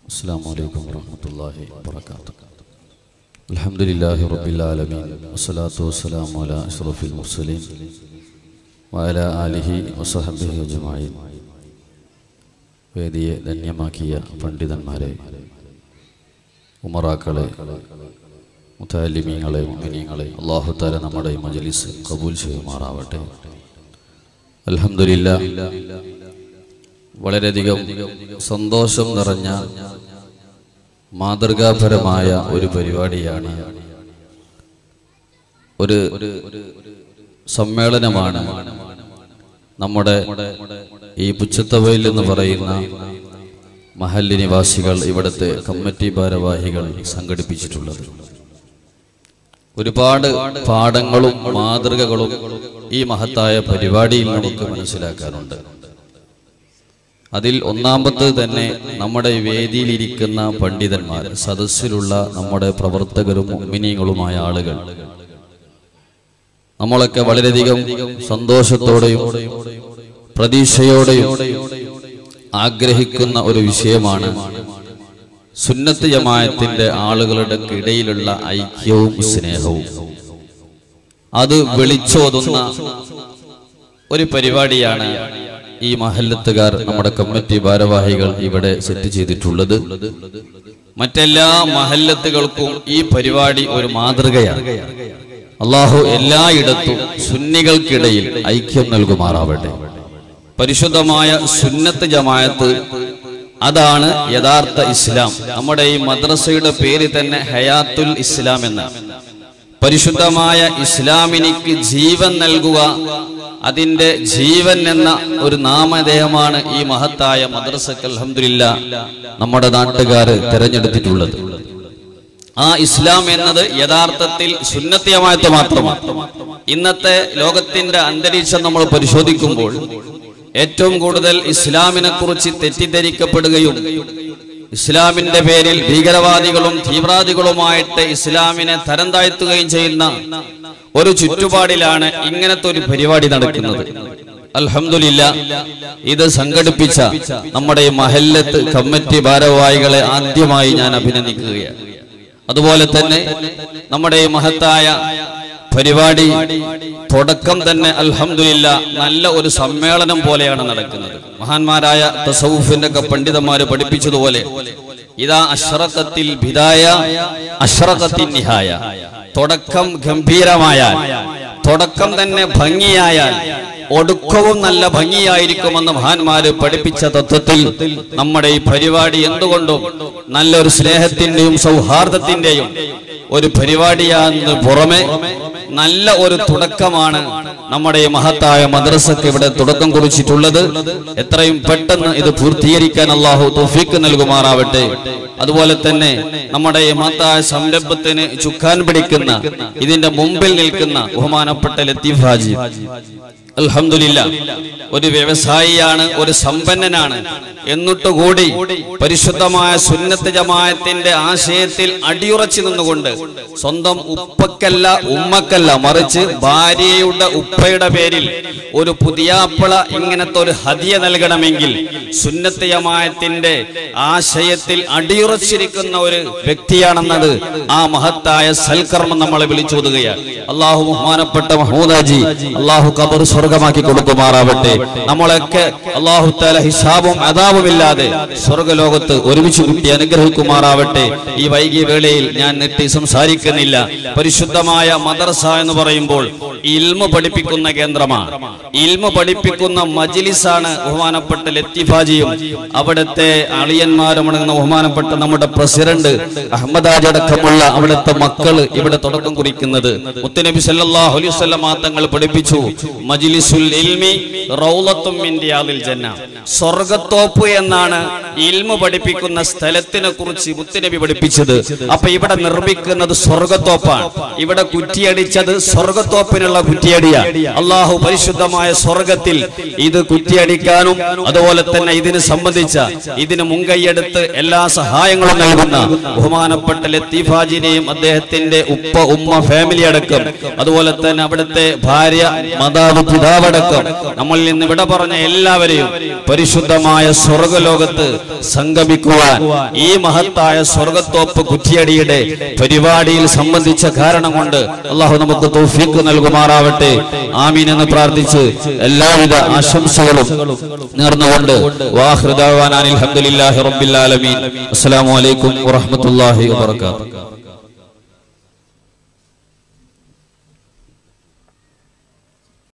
السلام عليكم ورحمة الله وبركاته الحمد لله رب العالمين والصلاة والسلام على أشرف المرسلين وعلى آله وصحبه أجمعين വേദിയെ ധന്യമാക്കിയ പണ്ഡിതന്മാരെ ഉമറാക്കളെ മുത്താലിമീങ്ങളെ മുമിനീങ്ങളെ അള്ളാഹു താല നമ്മുടെ ഈ മജലിസ് കബൂൽ ചെയ്യുമാറാവട്ടെ അൽഹംദുലില്ലാ വളരെയധികം സന്തോഷം നിറഞ്ഞ മാതൃകാപരമായ ഒരു പരിപാടിയാണ് ഒരു സമ്മേളനമാണ് നമ്മുടെ ഈ പുച്ചത്തവയിൽ എന്ന് പറയുന്ന മഹല്ലി നിവാസികൾ ഇവിടുത്തെ കമ്മിറ്റി ഭാരവാഹികൾ സംഘടിപ്പിച്ചിട്ടുള്ളത് ഒരുപാട് പാഠങ്ങളും മാതൃകകളും ഈ മഹത്തായ പരിപാടിയിൽ നമുക്ക് മനസ്സിലാക്കാനുണ്ട് അതിൽ ഒന്നാമത് തന്നെ നമ്മുടെ വേദിയിലിരിക്കുന്ന പണ്ഡിതന്മാർ സദസ്സിലുള്ള നമ്മുടെ പ്രവർത്തകരും മിനിങ്ങളുമായ ആളുകൾ നമ്മളൊക്കെ വളരെയധികം സന്തോഷത്തോടെയും പ്രതീക്ഷയോടെയും ആഗ്രഹിക്കുന്ന ഒരു വിഷയമാണ് സുന്നത്ത് ജമായത്തിന്റെ ആളുകളുടെ ഇടയിലുള്ള ഐക്യവും സ്നേഹവും അത് വിളിച്ചോതുന്ന ഒരു പരിപാടിയാണ് ഈ മഹല്ലത്തുകാർ നമ്മുടെ കമ്മിറ്റി ഭാരവാഹികൾ ഇവിടെ സെറ്റ് ചെയ്തിട്ടുള്ളത് മറ്റെല്ലാ മഹല്ലത്തുകൾക്കും ഈ പരിപാടി ഒരു മാതൃകയാണ് അള്ളാഹു എല്ലായിടത്തും സുന്നികൾക്കിടയിൽ ഐക്യം നൽകുമാറാവട്ടെ പരിശുദ്ധമായ സുന്നത്ത് ജമായത്ത് അതാണ് യഥാർത്ഥ ഇസ്ലാം നമ്മുടെ ഈ മദ്രസയുടെ പേര് തന്നെ ഹയാത്തുൽ ഇസ്ലാം എന്നാണ് പരിശുദ്ധമായ ഇസ്ലാമിനിക്ക് ജീവൻ നൽകുക അതിന്റെ ജീവൻ എന്ന ഒരു നാമധേയമാണ് ഈ മഹത്തായ മദ്രസക്ക് അൽഹംദുലില്ല നമ്മുടെ നാട്ടുകാര് തെരഞ്ഞെടുത്തിട്ടുള്ളത് ആ ഇസ്ലാം എന്നത് യഥാർത്ഥത്തിൽ സുന്നത്തിയമായത്ത് മാത്രമാണ് ഇന്നത്തെ ലോകത്തിന്റെ അന്തരീക്ഷം നമ്മൾ പരിശോധിക്കുമ്പോൾ ഏറ്റവും കൂടുതൽ ഇസ്ലാമിനെ കുറിച്ച് തെറ്റിദ്ധരിക്കപ്പെടുകയും ഇസ്ലാമിന്റെ പേരിൽ ഭീകരവാദികളും തീവ്രവാദികളുമായിട്ട് ഇസ്ലാമിനെ തരം താഴ്ത്തുകയും ചെയ്യുന്ന ഒരു ചുറ്റുപാടിലാണ് ഇങ്ങനത്തെ ഒരു പരിപാടി നടക്കുന്നത് അൽഹംദുലില്ല ഇത് സംഘടിപ്പിച്ച നമ്മുടെ ഈ മഹല്ലത്ത് കമ്മിറ്റി ഭാരവാഹികളെ ആദ്യമായി ഞാൻ അഭിനന്ദിക്കുകയാണ് അതുപോലെ തന്നെ നമ്മുടെ ഈ മഹത്തായ പരിപാടി തുടക്കം തന്നെ അൽഹംദുലില്ല നല്ല ഒരു സമ്മേളനം പോലെയാണ് നടക്കുന്നത് മഹാന്മാരായ തസൗഫിന്റെ ഒക്കെ പണ്ഡിതന്മാര് പഠിപ്പിച്ചതുപോലെ ഇതാ അഷ്റഖത്തിൽ ഭിദായ അഷ്റഖത്തിൻ നിഹായ തുടക്കം ഗംഭീരമായാൽ തുടക്കം തന്നെ ഭംഗിയായാൽ ഒടുക്കവും നല്ല ഭംഗിയായിരിക്കുമെന്ന് മഹാന്മാര് പഠിപ്പിച്ച തത്വത്തിൽ നമ്മുടെ ഈ പരിപാടി എന്തുകൊണ്ടും നല്ലൊരു സ്നേഹത്തിന്റെയും സൗഹാർദ്ദത്തിന്റെയും ഒരു പരിപാടിയാന്ന് പുറമെ നല്ല ഒരു തുടക്കമാണ് നമ്മുടെ ഈ മഹത്തായ മദ്രസക്ക് ഇവിടെ തുടക്കം കുറിച്ചിട്ടുള്ളത് എത്രയും പെട്ടെന്ന് ഇത് പൂർത്തീകരിക്കാൻ അള്ളാഹു തൗഫീക്ക് നൽകുമാറാവട്ടെ അതുപോലെ തന്നെ നമ്മുടെ ഈ മഹത്തായ സംരംഭത്തിന് ചുക്കാൻ പിടിക്കുന്ന ഇതിന്റെ മുമ്പിൽ നിൽക്കുന്ന ബഹുമാനപ്പെട്ട ലത്തീഫ് ഹാജി അൽഹംദുലില്ല ഒരു വ്യവസായിയാണ് ഒരു സമ്പന്നനാണ് എന്നിട്ടുകൂടി പരിശുദ്ധമായ സുന്നത്ത് ജമായത്തിന്റെ ആശയത്തിൽ അടിയുറച്ചു നിന്നുകൊണ്ട് സ്വന്തം ഉപ്പക്കല്ല ഉമ്മക്കല്ല മറിച്ച് ഭാര്യയുടെ ഉപ്പയുടെ പേരിൽ ഒരു പുതിയാപ്പിള ഇങ്ങനത്തെ ഒരു ഹദിയ നൽകണമെങ്കിൽ സുന്നത്ത് ജമായത്തിന്റെ ആശയത്തിൽ അടിയുറച്ചിരിക്കുന്ന ഒരു വ്യക്തിയാണെന്നത് ആ മഹത്തായ സൽക്കർമ്മം നമ്മളെ വിളിച്ചോതുകയാണ് അള്ളാഹു ബഹുമാനപ്പെട്ട മഹൂദാജി അള്ളാഹു കബർ സ്വർഗമാക്കി കൊടുക്കുമാറാവട്ടെ നമ്മളൊക്കെ അള്ളാഹു താല ഹിസാബും അതാവുമില്ലാതെ സ്വർഗലോകത്ത് ഒരുമിച്ച് കൂട്ടി അനുഗ്രഹിക്കുമാറാവട്ടെ ഈ വൈകിയ വേളയിൽ ഞാൻ നെട്ടി സംസാരിക്കുന്നില്ല പരിശുദ്ധമായ മദർസ എന്ന് പറയുമ്പോൾ ഇൽമ പഠിപ്പിക്കുന്ന കേന്ദ്രമാണ് ഇൽമ പഠിപ്പിക്കുന്ന മജിലിസാണ് ബഹുമാനപ്പെട്ട ലത്തിഫാജിയും അവിടുത്തെ അളിയന്മാരും അടങ്ങുന്ന ബഹുമാനപ്പെട്ട നമ്മുടെ പ്രസിഡന്റ് അഹമ്മദാജ് അടക്കമുള്ള അവിടുത്തെ മക്കള് ഇവിടെ തുടക്കം കുറിക്കുന്നത് മുത്തനബി സല്ലല്ലാഹു അലൈഹി വസല്ലം തങ്ങൾ പഠിപ്പിച്ചു മജ്ലിസുൽ ഇൽമി റൗളത്തും മിൻ റിയാദിൽ ജന്ന സ്വർഗത്തോപ്പ് എന്നാണ് ഇൽമ പഠിപ്പിക്കുന്ന സ്ഥലത്തിനെ കുറിച്ച് മുത്തനബി പഠിപ്പിച്ചത് അപ്പൊ ഇവിടെ നിർമ്മിക്കുന്നത് സ്വർഗത്തോപ്പാണ് ഇവിടെ കുറ്റിയടിച്ചത് സ്വർഗത്തോപ്പിനുള്ള വലുപ്പമുള്ള കുറ്റിയടിയ അള്ളാഹു പരിശുദ്ധമായ സ്വർഗത്തിൽ ഇത് കുറ്റിയടിക്കാനും അതുപോലെ തന്നെ ഇതിന് സംബന്ധിച്ച ഇതിന് മുൻകൈയെടുത്ത് എല്ലാ സഹായങ്ങളും നൽകുന്ന ബഹുമാനപ്പെട്ട ലത്തീഫാജിനെയും അദ്ദേഹത്തിന്റെ ഉപ്പ ഉമ്മ ഫാമിലി അടക്കം അതുപോലെ തന്നെ അവിടുത്തെ ഭാര്യ മാതാവ് പിതാവടക്കം നമ്മളിൽ നിന്ന് വിട പറഞ്ഞ എല്ലാവരെയും പരിശുദ്ധമായ സ്വർഗലോകത്ത് സംഗമിക്കുവാൻ ഈ മഹത്തായ സ്വർഗത്തോപ്പ് കുറ്റിയടിയുടെ പരിപാടിയിൽ സംബന്ധിച്ച കാരണം കൊണ്ട് അള്ളാഹു നമുക്ക് തൗഫീഖ് നൽകുമാറാവട്ടെ ആമീൻ എന്ന് പ്രാർത്ഥിച്ച് എല്ലാവിധ ആശംസകളും നേർന്നുകൊണ്ട് വാഹൃദാൻ അലഹമുല്ലാഹി റബ്ബിൽ ആലമീൻ അസ്സലാമു അലൈക്കും വറഹ്മത്തുള്ളാഹി വബറകാതുഹു